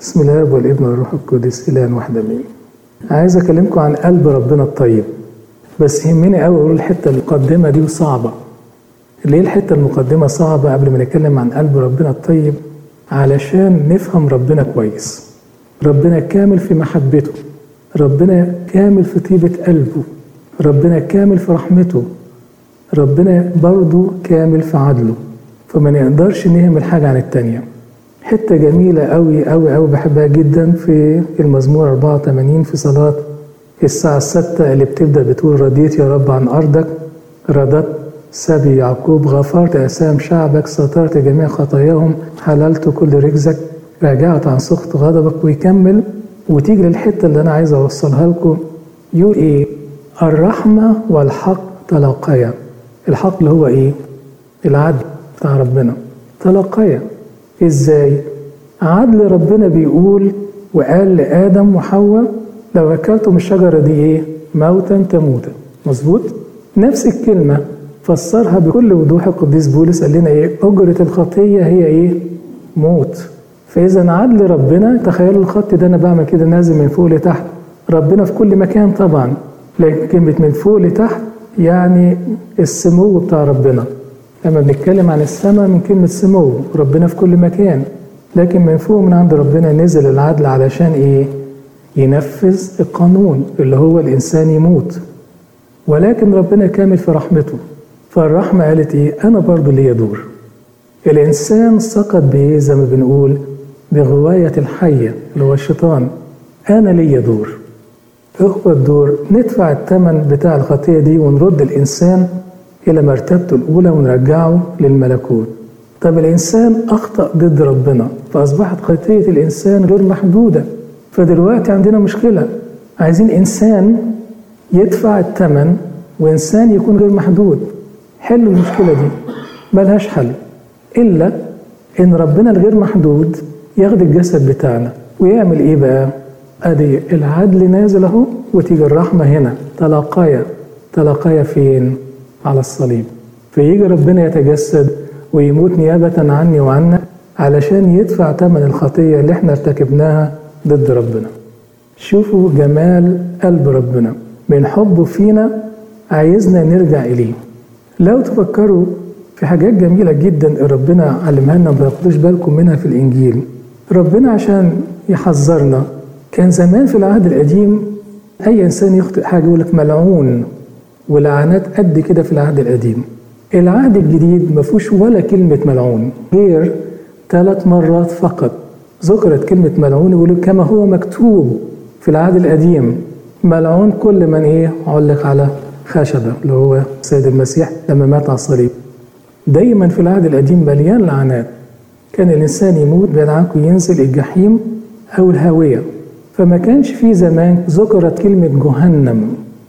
بسم الله والابن والروح القدس إله واحد أمين عايز أكلمكم عن قلب ربنا الطيب بس يهمني قوي أقول الحتة المقدمة دي صعبة ليه الحتة المقدمة صعبة قبل ما نتكلم عن قلب ربنا الطيب علشان نفهم ربنا كويس ربنا كامل في محبته ربنا كامل في طيبة قلبه ربنا كامل في رحمته ربنا برضه كامل في عدله فما نقدرش نهمل حاجة عن التانية حتة جميلة أوي أوي أوي بحبها جدا في المزمور 84 في صلاة الساعة الستة اللي بتبدأ بتقول رضيت يا رب عن أرضك رددت سبي يعقوب غفرت أسام شعبك سترت جميع خطاياهم حللت كل رجزك رجعت عن سخط غضبك ويكمل وتيجي للحتة اللي أنا عايز أوصلها لكم يقول إيه الرحمة والحق تلاقيا الحق اللي هو إيه العدل بتاع ربنا تلاقيا إزاي عدل ربنا بيقول وقال لآدم وحواء لو أكلتم الشجرة دي إيه موتا تموتا مظبوط نفس الكلمة فسرها بكل وضوح القديس بولس قال لنا إيه أجرة الخطية هي إيه موت فإذا عدل ربنا تخيلوا الخط ده أنا بعمل كده نازل من فوق لتحت ربنا في كل مكان طبعا لكن كلمة من فوق لتحت يعني السمو بتاع ربنا لما بنتكلم عن السماء من كلمة سمو ربنا في كل مكان لكن من فوق من عند ربنا نزل العدل علشان ايه ينفذ القانون اللي هو الانسان يموت ولكن ربنا كامل في رحمته فالرحمة قالت ايه انا برضو ليا دور الانسان سقط بايه زي ما بنقول بغواية الحية اللي هو الشيطان انا ليا دور ايه هو الدور ندفع الثمن بتاع الخطية دي ونرد الانسان إلى مرتبته الأولى ونرجعه للملكوت طب الإنسان أخطأ ضد ربنا فأصبحت خطية الإنسان غير محدودة فدلوقتي عندنا مشكلة عايزين إنسان يدفع الثمن وإنسان يكون غير محدود حلوا المشكلة دي ملهاش حل إلا إن ربنا الغير محدود ياخد الجسد بتاعنا ويعمل إيه بقى؟ أدي العدل نازل أهو وتيجي الرحمة هنا تلاقايا تلاقايا فين؟ على الصليب فيجي ربنا يتجسد ويموت نيابة عني وعنك علشان يدفع ثمن الخطية اللي احنا ارتكبناها ضد ربنا شوفوا جمال قلب ربنا من حبه فينا عايزنا نرجع إليه لو تفكروا في حاجات جميلة جدا ربنا علمها لنا ما تاخدوش بالكم منها في الإنجيل ربنا عشان يحذرنا كان زمان في العهد القديم أي إنسان يخطئ حاجة يقول لك ملعون ولعنات قد كده في العهد القديم العهد الجديد ما فيهوش ولا كلمة ملعون غير ثلاث مرات فقط ذكرت كلمة ملعون يقول كما هو مكتوب في العهد القديم ملعون كل من ايه علق على خشبة اللي هو السيد المسيح لما مات على الصليب دايما في العهد القديم مليان لعنات كان الإنسان يموت بيدعاكم ينزل الجحيم أو الهاوية فما كانش في زمان ذكرت كلمة جهنم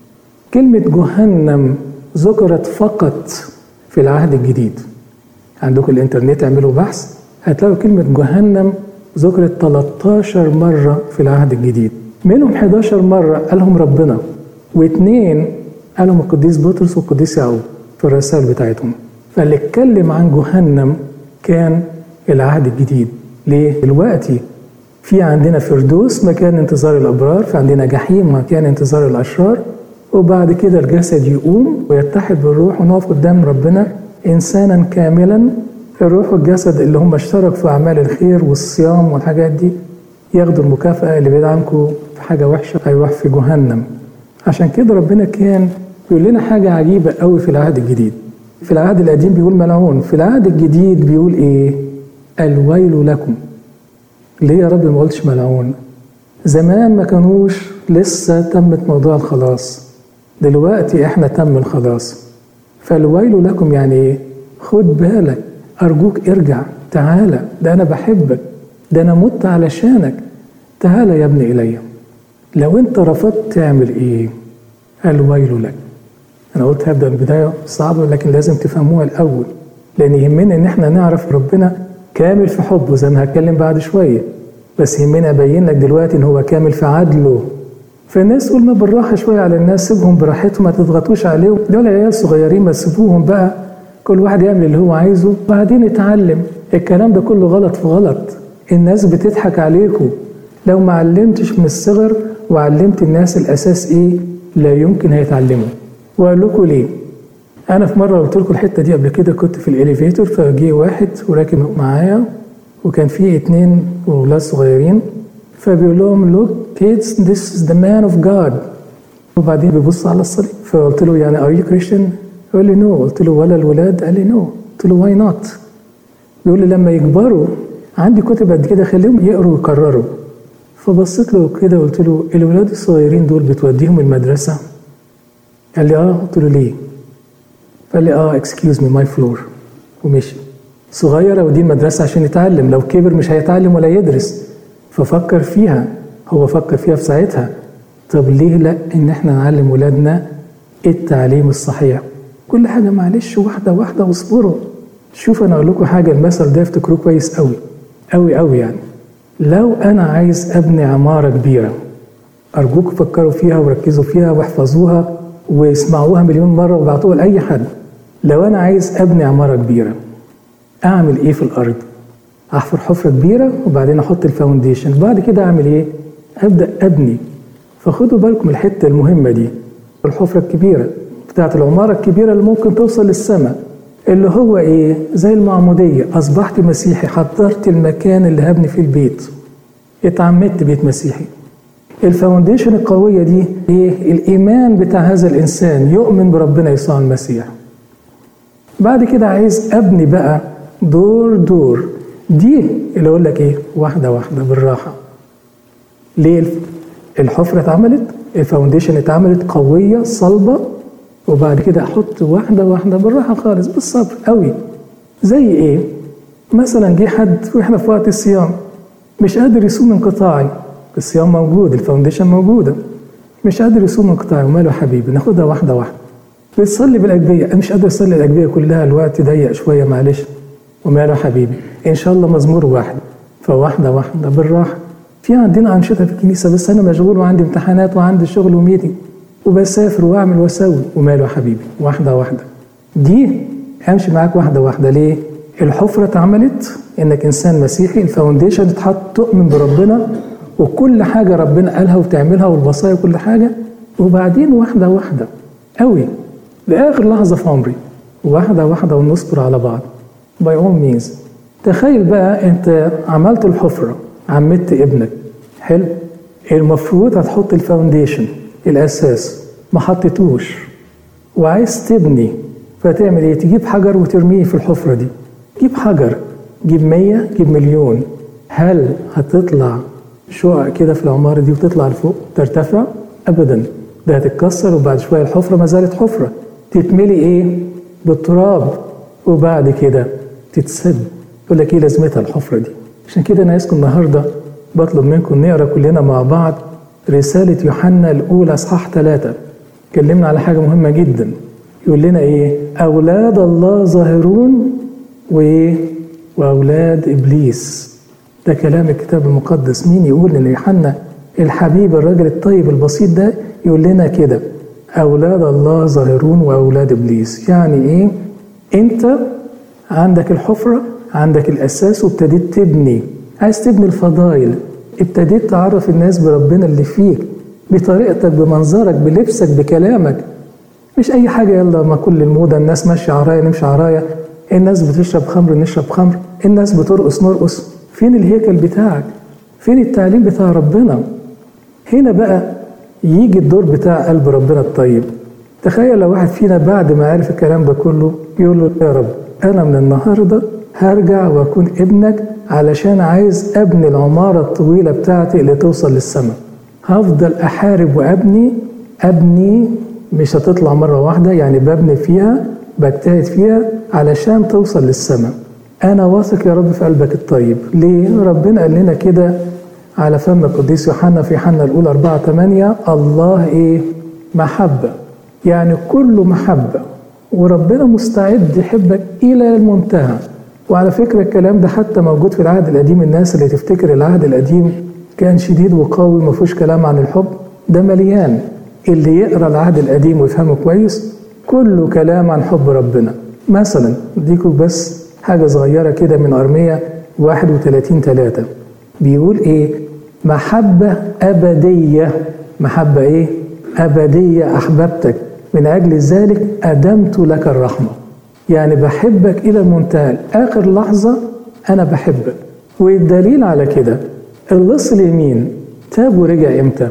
كلمة جهنم ذكرت فقط في العهد الجديد عندكم الانترنت اعملوا بحث هتلاقوا كلمة جهنم ذكرت 13 مرة في العهد الجديد منهم 11 مرة قالهم ربنا واثنين قالهم القديس بطرس والقديس يعقوب في الرسائل بتاعتهم فاللي اتكلم عن جهنم كان العهد الجديد ليه؟ دلوقتي في عندنا فردوس مكان انتظار الأبرار في عندنا جحيم مكان انتظار الأشرار وبعد كده الجسد يقوم ويتحد بالروح ونقف قدام ربنا إنسانا كاملا الروح والجسد اللي هم اشتركوا في أعمال الخير والصيام والحاجات دي ياخدوا المكافأة اللي بعيد عنكم في حاجة وحشة هيروح في جهنم عشان كده ربنا كان بيقول لنا حاجة عجيبة قوي في العهد الجديد في العهد القديم بيقول ملعون في العهد الجديد بيقول ايه الويل لكم ليه يا رب ما قلتش ملعون زمان ما كانوش لسه تمت موضوع الخلاص دلوقتي احنا تم الخلاص فالويل لكم يعني ايه خد بالك ارجوك ارجع تعالى ده انا بحبك ده انا مت علشانك تعالى يا ابني الي لو انت رفضت تعمل ايه الويل لك انا قلت هبدا البدايه صعبه لكن لازم تفهموها الاول لان يهمنا ان احنا نعرف ربنا كامل في حبه زي ما هتكلم بعد شويه بس يهمنا ابين لك دلوقتي ان هو كامل في عدله فالناس تقول ما بالراحه شويه على الناس سيبهم براحتهم ما تضغطوش عليهم دول عيال صغيرين ما تسيبوهم بقى كل واحد يعمل اللي هو عايزه وبعدين اتعلم الكلام ده كله غلط في غلط الناس بتضحك عليكم لو ما علمتش من الصغر وعلمت الناس الاساس ايه لا يمكن هيتعلموا واقول لكم ليه انا في مره قلت لكم الحته دي قبل كده كنت في الاليفيتور فجه واحد وراكب معايا وكان في اتنين ولاد صغيرين فبيقول لهم لوك كيدز ذس از ذا مان اوف جاد وبعدين بيبص على الصليب فقلت له يعني ار يو كريستيان يقول لي نو قلت له ولا الولاد قال لي نو قلت له واي نوت بيقول لي لما يكبروا عندي كتب قد كده خليهم يقروا ويكرروا فبصيت له كده قلت له الولاد الصغيرين دول بتوديهم المدرسه قال لي اه قلت له ليه قال لي اه اكسكيوز مي ماي فلور ومشي صغير اوديه المدرسه عشان يتعلم لو كبر مش هيتعلم ولا يدرس ففكر فيها هو فكر فيها في ساعتها طب ليه لا ان احنا نعلم ولادنا التعليم الصحيح كل حاجه معلش واحده واحده واصبروا شوف انا اقول لكم حاجه المثل ده افتكروه كويس قوي قوي قوي يعني لو انا عايز ابني عماره كبيره ارجوكم فكروا فيها وركزوا فيها واحفظوها واسمعوها مليون مره وابعتوها لاي حد لو انا عايز ابني عماره كبيره اعمل ايه في الارض احفر حفره كبيره وبعدين احط الفاونديشن بعد كده اعمل ايه ابدا ابني فخدوا بالكم الحته المهمه دي الحفره الكبيره بتاعت العماره الكبيره اللي ممكن توصل للسماء اللي هو ايه زي المعموديه اصبحت مسيحي حضرت المكان اللي هبني فيه البيت اتعمدت بيت مسيحي الفاونديشن القويه دي ايه الايمان بتاع هذا الانسان يؤمن بربنا يسوع المسيح بعد كده عايز ابني بقى دور دور دي اللي اقول لك ايه واحده واحده بالراحه ليه الحفره اتعملت الفاونديشن اتعملت قويه صلبه وبعد كده احط واحده واحده بالراحه خالص بالصبر قوي زي ايه مثلا جه حد واحنا في وقت الصيام مش قادر يصوم انقطاعي الصيام موجود الفاونديشن موجوده مش قادر يصوم انقطاعي وماله حبيبي ناخدها واحده واحده بتصلي بالاجبيه مش قادر اصلي الاجبيه كلها الوقت ضيق شويه معلش وماله حبيبي ان شاء الله مزمور واحد فواحده واحده بالراحه في عندنا انشطه في الكنيسه بس انا مشغول وعندي امتحانات وعندي شغل وميتنج وبسافر واعمل واسوي وماله حبيبي واحده واحده دي امشي معاك واحده واحده ليه الحفره اتعملت انك انسان مسيحي الفاونديشن اتحط تؤمن بربنا وكل حاجه ربنا قالها وتعملها والوصايا وكل حاجه وبعدين واحده واحده قوي لاخر لحظه في عمري واحده واحده ونصبر على بعض باي اول مينز تخيل بقى انت عملت الحفره عمدت ابنك حلو المفروض هتحط الفاونديشن الاساس ما حطيتوش وعايز تبني فتعمل ايه تجيب حجر وترميه في الحفره دي جيب حجر جيب مية جيب مليون هل هتطلع شقق كده في العمارة دي وتطلع لفوق ترتفع أبدا ده هتتكسر وبعد شوية الحفرة ما زالت حفرة تتملي إيه بالتراب وبعد كده تتسد يقول لك إيه لازمتها الحفرة دي عشان كده أنا عايزكم النهاردة بطلب منكم نقرا كلنا مع بعض رسالة يوحنا الأولى أصحاح ثلاثة اتكلمنا على حاجة مهمة جدا يقول لنا إيه أولاد الله ظاهرون وإيه وأولاد إبليس ده كلام الكتاب المقدس مين يقول إن يوحنا الحبيب الراجل الطيب البسيط ده يقول لنا كده أولاد الله ظاهرون وأولاد إبليس يعني إيه أنت عندك الحفرة عندك الأساس وابتديت تبني عايز تبني الفضائل ابتديت تعرف الناس بربنا اللي فيك بطريقتك بمنظرك بلبسك بكلامك مش اي حاجه يلا ما كل الموضه الناس ماشيه عرايه نمشي عرايه الناس بتشرب خمر نشرب خمر الناس بترقص نرقص فين الهيكل بتاعك فين التعليم بتاع ربنا هنا بقى يجي الدور بتاع قلب ربنا الطيب تخيل لو واحد فينا بعد ما عرف الكلام ده كله يقول له يا رب انا من النهارده هرجع واكون ابنك علشان عايز ابني العماره الطويله بتاعتي اللي توصل للسماء هفضل احارب وابني ابني مش هتطلع مره واحده يعني ببني فيها بجتهد فيها علشان توصل للسماء انا واثق يا رب في قلبك الطيب ليه ربنا قال لنا كده على فم القديس يوحنا في يوحنا الاولى 4 8 الله ايه محبه يعني كله محبه وربنا مستعد يحبك الى المنتهى وعلى فكرة الكلام ده حتى موجود في العهد القديم الناس اللي تفتكر العهد القديم كان شديد وقوي ما فيهوش كلام عن الحب ده مليان اللي يقرا العهد القديم ويفهمه كويس كله كلام عن حب ربنا مثلا اديكم بس حاجة صغيرة كده من أرمية 31 3 بيقول إيه محبة أبدية محبة إيه؟ أبدية أحببتك من أجل ذلك أدمت لك الرحمة يعني بحبك إلى المنتهى آخر لحظة أنا بحبك والدليل على كده اللص اليمين تاب ورجع إمتى؟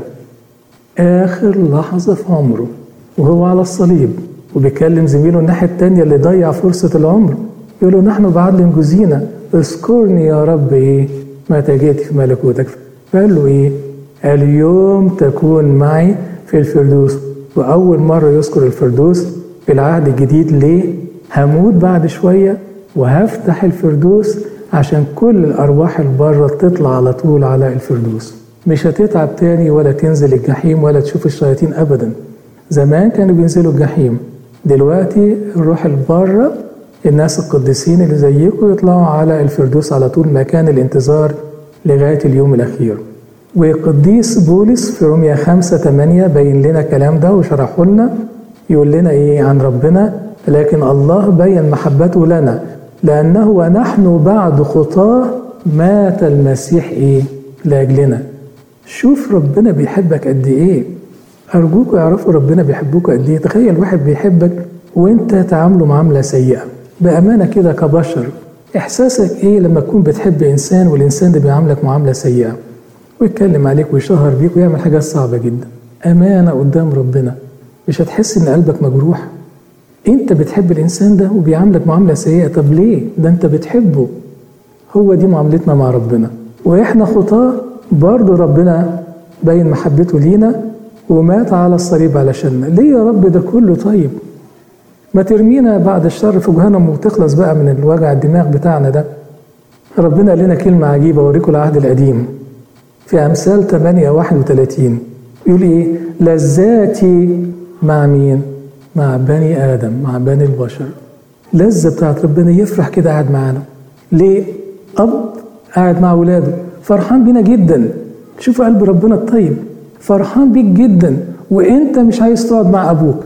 آخر لحظة في عمره وهو على الصليب وبيكلم زميله الناحية التانية اللي ضيع فرصة العمر يقول له نحن بعدل جزينا اذكرني يا رب إيه متى جئت في ملكوتك فقال له إيه اليوم تكون معي في الفردوس وأول مرة يذكر الفردوس في العهد الجديد ليه هموت بعد شوية وهفتح الفردوس عشان كل الأرواح البرة تطلع على طول على الفردوس مش هتتعب تاني ولا تنزل الجحيم ولا تشوف الشياطين أبدا زمان كانوا بينزلوا الجحيم دلوقتي الروح البرة الناس القديسين اللي زيكم يطلعوا على الفردوس على طول مكان الانتظار لغاية اليوم الأخير وقديس بولس في روميا خمسة تمانية بين لنا الكلام ده وشرحه لنا يقول لنا إيه عن ربنا لكن الله بين محبته لنا لأنه ونحن بعد خطاه مات المسيح إيه لأجلنا شوف ربنا بيحبك قد إيه أرجوكوا يعرفوا ربنا بيحبوك قد إيه تخيل واحد بيحبك وأنت تعامله معاملة سيئة بأمانة كده كبشر إحساسك إيه لما تكون بتحب إنسان والإنسان ده بيعاملك معاملة سيئة ويتكلم عليك ويشهر بيك ويعمل حاجات صعبة جدا أمانة قدام ربنا مش هتحس إن قلبك مجروح أنت بتحب الإنسان ده وبيعاملك معاملة سيئة طب ليه؟ ده أنت بتحبه هو دي معاملتنا مع ربنا وإحنا خطاة برضه ربنا بين محبته لينا ومات على الصليب علشاننا ليه يا رب ده كله طيب ما ترمينا بعد الشر في جهنم وتخلص بقى من الوجع الدماغ بتاعنا ده ربنا قال لنا كلمة عجيبة أوريكم العهد القديم في أمثال 8 31 يقول إيه لذاتي مع مين مع بني آدم مع بني البشر لذة بتاعت ربنا يفرح كده قاعد معانا ليه أب قاعد مع ولاده فرحان بينا جدا شوفوا قلب ربنا الطيب فرحان بيك جدا وانت مش عايز تقعد مع ابوك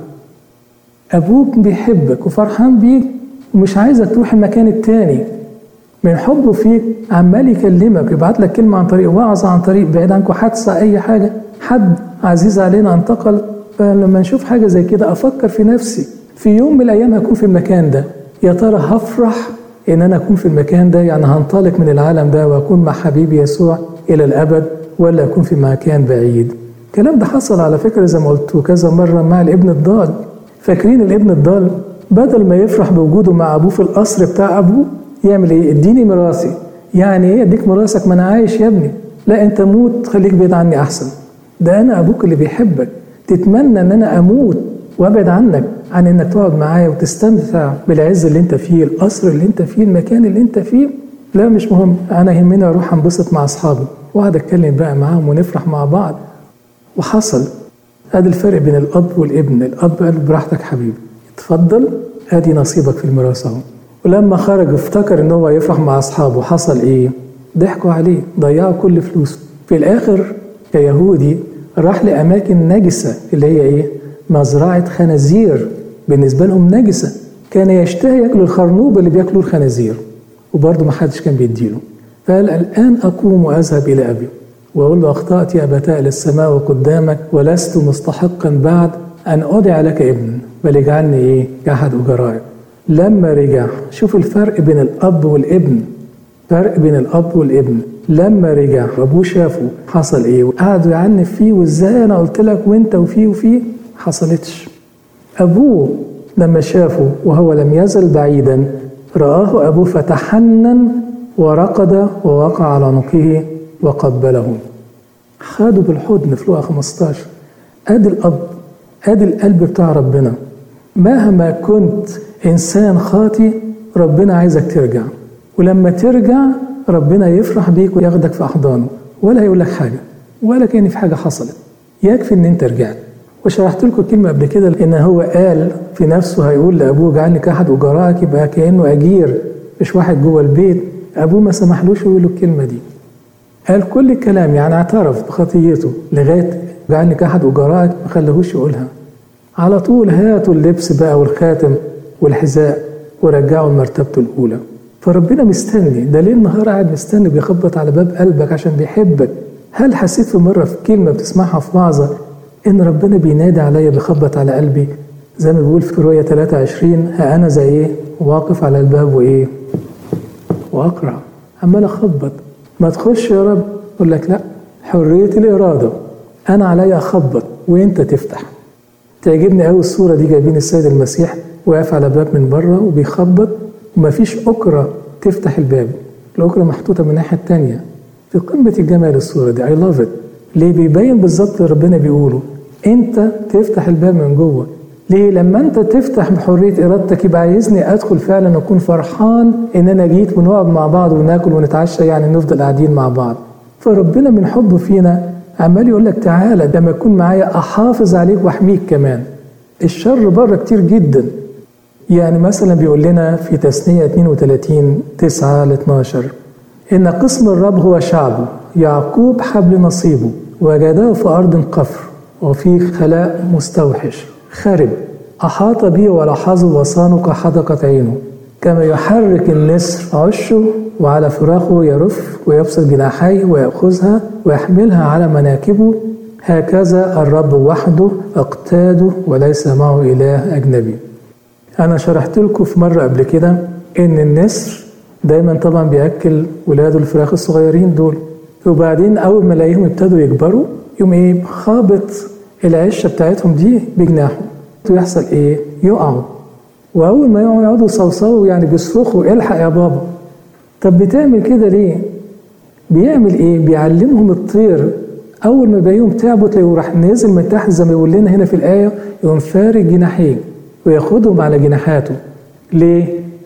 ابوك بيحبك وفرحان بيك ومش عايزك تروح المكان التاني من حبه فيك عمال يكلمك يبعت لك كلمه عن طريق وعظه عن طريق بعيد عنكم حادثه اي حاجه حد عزيز علينا انتقل فلما نشوف حاجه زي كده افكر في نفسي في يوم من الايام هكون في المكان ده يا ترى هفرح ان انا اكون في المكان ده يعني هنطلق من العالم ده واكون مع حبيبي يسوع الى الابد ولا اكون في مكان بعيد الكلام ده حصل على فكره زي ما قلت كذا مره مع الابن الضال فاكرين الابن الضال بدل ما يفرح بوجوده مع ابوه في القصر بتاع ابوه يعمل ايه اديني ميراثي يعني ايه اديك ميراثك ما انا عايش يا ابني لا انت موت خليك بعيد عني احسن ده انا ابوك اللي بيحبك تتمنى ان انا اموت وابعد عنك عن انك تقعد معايا وتستمتع بالعز اللي انت فيه القصر اللي انت فيه المكان اللي انت فيه لا مش مهم انا يهمني اروح انبسط مع اصحابي واقعد اتكلم بقى معاهم ونفرح مع بعض وحصل ادي الفرق بين الاب والابن الاب قال براحتك حبيبي اتفضل ادي نصيبك في الميراث اهو ولما خرج افتكر ان هو يفرح مع اصحابه حصل ايه ضحكوا عليه ضيعوا كل فلوسه في الاخر كيهودي راح لاماكن نجسه اللي هي ايه مزرعه خنازير بالنسبه لهم نجسه كان يشتهي ياكل الخرنوب اللي بياكلوه الخنازير وبرضه ما حدش كان بيديله فقال الان اقوم واذهب الى ابي واقول له اخطات يا ابتاء للسماء وقدامك ولست مستحقا بعد ان اودع لك ابن بل اجعلني ايه كاحد اجرائك لما رجع شوف الفرق بين الاب والابن فرق بين الاب والابن لما رجع ابوه شافه حصل ايه وقعدوا يعنف فيه وازاي انا قلت لك وانت وفيه وفيه حصلتش ابوه لما شافه وهو لم يزل بعيدا رآه أبوه فتحنن ورقد ووقع على عنقه وقبله خده بالحضن في لقا 15 ادي الاب ادي القلب بتاع ربنا مهما كنت انسان خاطي ربنا عايزك ترجع ولما ترجع ربنا يفرح بيك وياخدك في احضانه ولا هيقول لك حاجه ولا كان في حاجه حصلت يكفي ان انت رجعت وشرحت لكم كلمه قبل كده ان هو قال في نفسه هيقول لابوه اجعلني كاحد اجرائك يبقى كانه اجير مش واحد جوه البيت ابوه ما سمحلوش يقول له الكلمه دي قال كل الكلام يعني اعترف بخطيته لغايه جعلني كاحد اجرائك ما خلاهوش يقولها على طول هاتوا اللبس بقى والخاتم والحذاء ورجعوا لمرتبته الاولى فربنا مستني ده ليل نهار قاعد مستني بيخبط على باب قلبك عشان بيحبك هل حسيت في مرة في كلمة بتسمعها في وعظة إن ربنا بينادي عليا بيخبط على قلبي زي ما بيقول في رؤية 23 ها أنا زي إيه واقف على الباب وإيه وأقرع عمال أخبط ما تخش يا رب يقول لك لا حرية الإرادة أنا عليا أخبط وأنت تفتح تعجبني قوي الصورة دي جايبين السيد المسيح واقف على باب من بره وبيخبط ومفيش أكرة تفتح الباب الأكرة محطوطة من الناحية التانية في قمة الجمال الصورة دي I love it ليه بيبين بالظبط ربنا بيقوله أنت تفتح الباب من جوه ليه لما أنت تفتح بحرية إرادتك يبقى عايزني أدخل فعلا أكون فرحان إن أنا جيت ونقعد مع بعض وناكل ونتعشى يعني نفضل قاعدين مع بعض فربنا من حبه فينا عمال يقول لك تعالى لما يكون معايا أحافظ عليك وأحميك كمان الشر بره كتير جدا يعني مثلا بيقول لنا في تثنية 32 9 ل 12 إن قسم الرب هو شعبه يعقوب حبل نصيبه وجداه في أرض قفر وفي خلاء مستوحش خرب أحاط به ولحظه وصانه كحدقة عينه كما يحرك النسر عشه وعلى فراخه يرف ويبسط جناحيه ويأخذها ويحملها على مناكبه هكذا الرب وحده اقتاده وليس معه إله أجنبي أنا شرحت لكم في مرة قبل كده إن النسر دايما طبعا بياكل ولاده الفراخ الصغيرين دول وبعدين اول ما الاقيهم ابتدوا يكبروا يقوم ايه خابط العشه بتاعتهم دي بجناحه ويحصل ايه يقعوا واول ما يقعوا يقعدوا يصوصوا يعني بيصرخوا الحق يا بابا طب بتعمل كده ليه بيعمل ايه بيعلمهم الطير اول ما بلاقيهم تعبوا تلاقيه راح نازل من تحت زي ما يقول لنا هنا في الايه يقوم فارق جناحيه وياخدهم على جناحاته ليه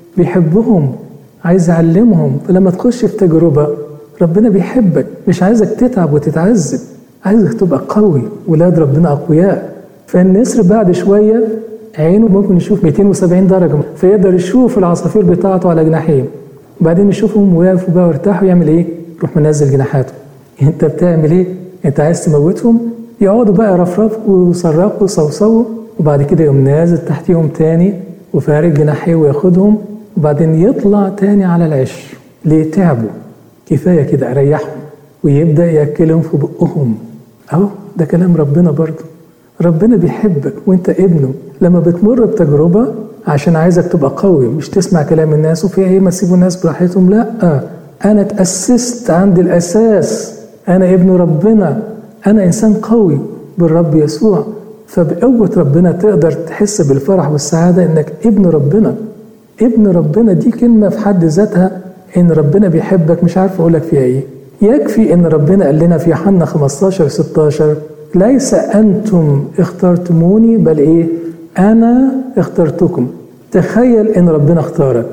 بيحبهم عايز يعلمهم فلما تخش في تجربة ربنا بيحبك مش عايزك تتعب وتتعذب عايزك تبقى قوي ولاد ربنا أقوياء فالنسر بعد شوية عينه ممكن يشوف 270 درجة فيقدر يشوف العصافير بتاعته على جناحين وبعدين يشوفهم وقفوا بقى وارتاحوا يعمل ايه؟ يروح منزل جناحاته انت بتعمل ايه؟ انت عايز تموتهم؟ يقعدوا بقى يرفرفوا ويصرخوا ويصوصوا وبعد كده يقوم نازل تحتيهم تاني وفارق جناحيه وياخدهم وبعدين يطلع تاني على العش ليه تعبوا كفاية كده أريحهم ويبدأ يأكلهم في بقهم أهو ده كلام ربنا برضه ربنا بيحبك وانت ابنه لما بتمر بتجربة عشان عايزك تبقى قوي مش تسمع كلام الناس وفي ايه ما تسيبوا الناس براحتهم لا انا اتأسست عند الاساس انا ابن ربنا انا انسان قوي بالرب يسوع فبقوة ربنا تقدر تحس بالفرح والسعادة انك ابن ربنا ابن ربنا دي كلمة في حد ذاتها إن ربنا بيحبك مش عارف أقول لك فيها إيه يكفي إن ربنا قال لنا في يوحنا 15 16 ليس أنتم اخترتموني بل إيه أنا اخترتكم تخيل إن ربنا اختارك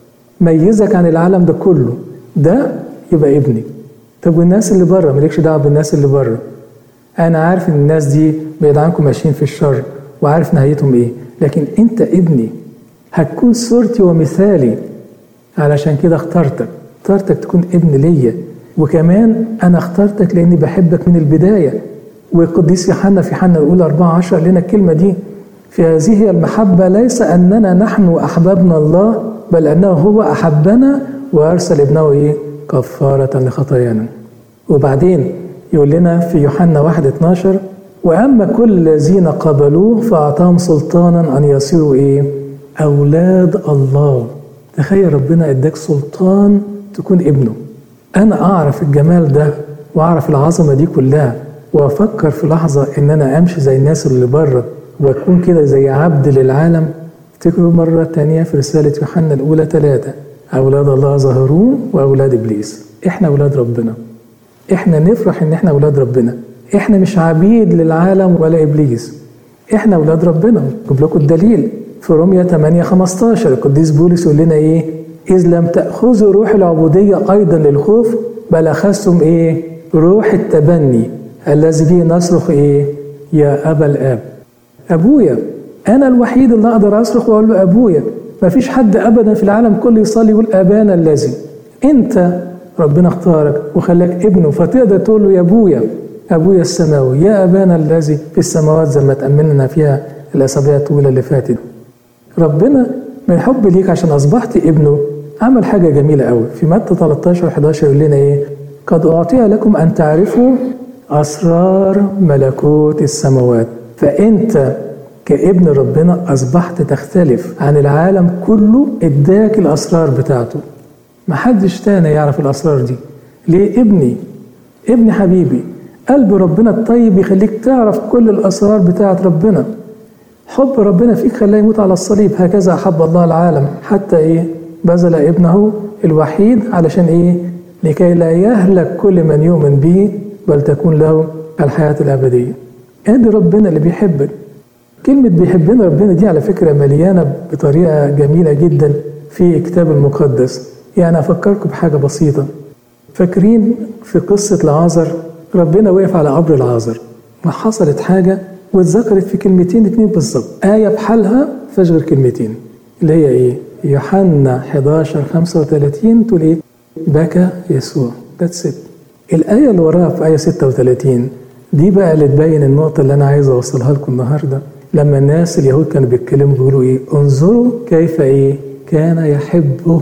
ميزك عن العالم ده كله ده يبقى ابني طب والناس اللي بره مالكش دعوه بالناس اللي بره انا عارف ان الناس دي بعيد عنكم ماشيين في الشر وعارف نهايتهم ايه لكن انت ابني هتكون صورتي ومثالي علشان كده اخترتك اخترتك تكون ابن ليا وكمان انا اخترتك لاني بحبك من البدايه والقديس يوحنا في حنا الاولى 14 لنا الكلمه دي في هذه هي المحبه ليس اننا نحن احببنا الله بل انه هو احبنا وارسل ابنه ايه كفاره لخطايانا وبعدين يقول لنا في يوحنا 1 12 واما كل الذين قبلوه فاعطاهم سلطانا ان يصيروا ايه أولاد الله تخيل ربنا اداك سلطان تكون ابنه أنا أعرف الجمال ده وأعرف العظمة دي كلها وأفكر في لحظة إن أنا أمشي زي الناس اللي بره وأكون كده زي عبد للعالم افتكروا مرة تانية في رسالة يوحنا الأولى ثلاثة أولاد الله ظاهرون وأولاد إبليس إحنا أولاد ربنا إحنا نفرح إن إحنا أولاد ربنا إحنا مش عبيد للعالم ولا إبليس إحنا أولاد ربنا أجيب لكم الدليل في روميا 8 15 القديس بولس يقول لنا ايه؟ إذ لم تأخذوا روح العبودية أيضا للخوف بل أخذتم إيه؟ روح التبني الذي به نصرخ إيه؟ يا أبا الآب. أبويا أنا الوحيد اللي أقدر أصرخ وأقول له أبويا. ما فيش حد أبدا في العالم كله يصلي يقول أبانا الذي. أنت ربنا اختارك وخلاك ابنه فتقدر تقول له يا أبويا أبويا السماوي يا أبانا الذي في السماوات زي ما تأملنا فيها الأسابيع الطويلة اللي فاتت. ربنا من حب ليك عشان اصبحت ابنه عمل حاجه جميله قوي في متى 13 11 يقول لنا ايه قد أعطي لكم أن تعرفوا أسرار ملكوت السماوات فأنت كابن ربنا أصبحت تختلف عن العالم كله اداك الأسرار بتاعته محدش تاني يعرف الأسرار دي ليه ابني ابني حبيبي قلب ربنا الطيب يخليك تعرف كل الأسرار بتاعت ربنا حب ربنا فيك خلاه يموت على الصليب هكذا أحب الله العالم حتى إيه بذل ابنه الوحيد علشان إيه لكي لا يهلك كل من يؤمن به بل تكون له الحياة الأبدية ادي ربنا اللي بيحبك كلمة بيحبنا ربنا دي على فكرة مليانة بطريقة جميلة جدا في الكتاب المقدس يعني أفكركم بحاجة بسيطة فاكرين في قصة العازر ربنا وقف على قبر العازر وحصلت حاجة واتذكرت في كلمتين اتنين بالظبط آية بحالها فيهاش غير كلمتين اللي هي إيه؟ يوحنا 11 35 تقول إيه؟ بكى يسوع ذاتس ات الآية اللي وراها في آية 36 دي بقى اللي تبين النقطة اللي أنا عايز أوصلها لكم النهاردة لما الناس اليهود كانوا بيتكلموا بيقولوا إيه؟ انظروا كيف إيه؟ كان يحبه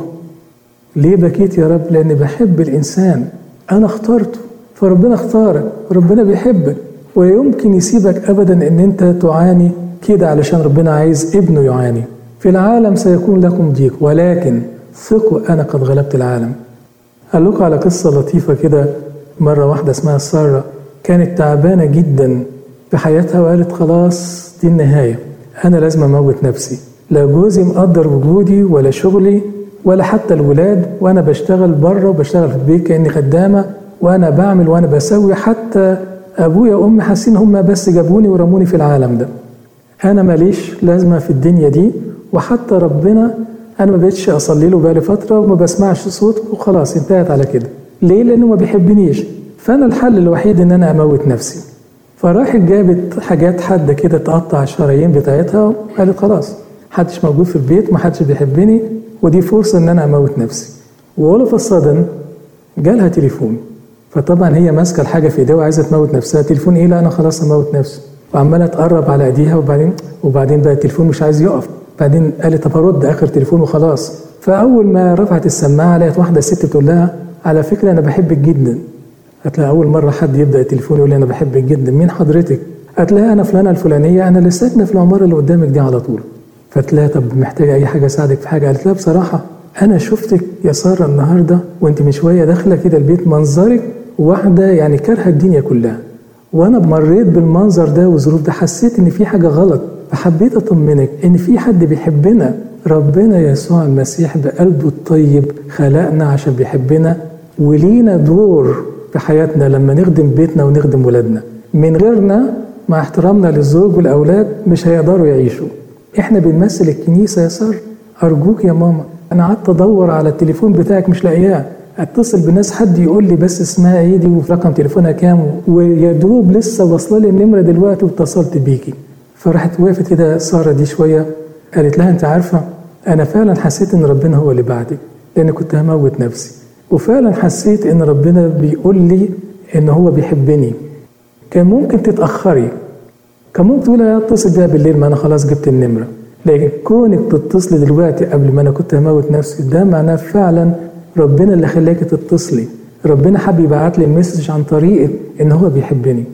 ليه بكيت يا رب؟ لأني بحب الإنسان أنا اخترته فربنا اختارك ربنا بيحبك ويمكن يسيبك أبدا إن أنت تعاني كده علشان ربنا عايز ابنه يعاني في العالم سيكون لكم ضيق ولكن ثقوا أنا قد غلبت العالم قال لكم على قصة لطيفة كده مرة واحدة اسمها سارة كانت تعبانة جدا في حياتها وقالت خلاص دي النهاية أنا لازم أموت نفسي لا جوزي مقدر وجودي ولا شغلي ولا حتى الولاد وأنا بشتغل بره وبشتغل في البيت كأني خدامة وأنا بعمل وأنا بسوي حتى أبويا وأمي حاسين هم بس جابوني ورموني في العالم ده أنا ماليش لازمة في الدنيا دي وحتى ربنا أنا ما بقتش أصلي له بقالي فترة وما بسمعش صوته وخلاص انتهت على كده ليه؟ لأنه ما بيحبنيش فأنا الحل الوحيد إن أنا أموت نفسي فراحت جابت حاجات حد كده تقطع الشرايين بتاعتها وقالت خلاص محدش موجود في البيت محدش بيحبني ودي فرصة إن أنا أموت نفسي وأول في الصدن جالها تليفون فطبعا هي ماسكة الحاجة في إيديها وعايزة تموت نفسها تليفون إيه لا أنا خلاص أموت نفسي وعمالة تقرب على إيديها وبعدين وبعدين بقى التليفون مش عايز يقف بعدين قالت طب هرد آخر تليفون وخلاص فأول ما رفعت السماعة لقيت واحدة ست بتقول لها على فكرة أنا بحبك جدا قالت لها أول مرة حد يبدأ التليفون يقول لي أنا بحبك جدا مين حضرتك؟ قالت لها أنا فلانة الفلانية أنا اللي ساكنة في العمارة اللي قدامك دي على طول فقالت لها طب محتاجة أي حاجة أساعدك في حاجة؟ قالت لها بصراحة أنا شفتك يا سارة النهاردة وأنت من شوية داخلة كده البيت منظرك واحدة يعني كارهة الدنيا كلها وأنا مريت بالمنظر ده والظروف ده حسيت إن في حاجة غلط فحبيت أطمنك إن في حد بيحبنا ربنا يسوع المسيح بقلبه الطيب خلقنا عشان بيحبنا ولينا دور في حياتنا لما نخدم بيتنا ونخدم ولادنا من غيرنا مع احترامنا للزوج والأولاد مش هيقدروا يعيشوا احنا بنمثل الكنيسة يا سار أرجوك يا ماما أنا قعدت أدور على التليفون بتاعك مش لاقياه اتصل بالناس حد يقول لي بس اسمها ايه دي وفي رقم تليفونها كام ويا دوب لسه واصله لي النمره دلوقتي واتصلت بيكي فراحت وقفت كده ساره دي شويه قالت لها انت عارفه انا فعلا حسيت ان ربنا هو اللي بعدك لان كنت هموت نفسي وفعلا حسيت ان ربنا بيقول لي ان هو بيحبني كان ممكن تتاخري كان ممكن تقولي اتصل بيها بالليل ما انا خلاص جبت النمره لكن كونك تتصلي دلوقتي قبل ما انا كنت هموت نفسي ده معناه فعلا ربنا اللي خلاك تتصلي ربنا حب يبعت لي المسج عن طريق ان هو بيحبني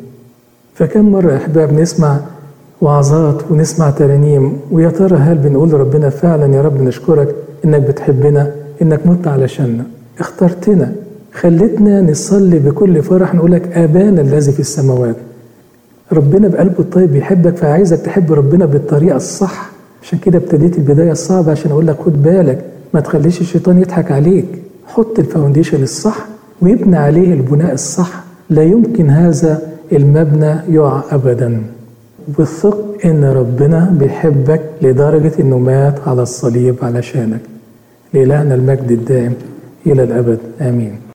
فكم مرة يا احباب نسمع وعظات ونسمع ترانيم ويا ترى هل بنقول لربنا فعلا يا رب نشكرك انك بتحبنا انك مت علشاننا اخترتنا خلتنا نصلي بكل فرح نقول لك ابانا الذي في السماوات ربنا بقلبه الطيب بيحبك فعايزك تحب ربنا بالطريقه الصح عشان كده ابتديت البدايه الصعبه عشان اقول لك خد بالك ما تخليش الشيطان يضحك عليك حط الفاونديشن الصح ويبنى عليه البناء الصح لا يمكن هذا المبنى يقع ابدا وثق ان ربنا بيحبك لدرجه انه مات على الصليب علشانك لإلهنا المجد الدائم الى الابد امين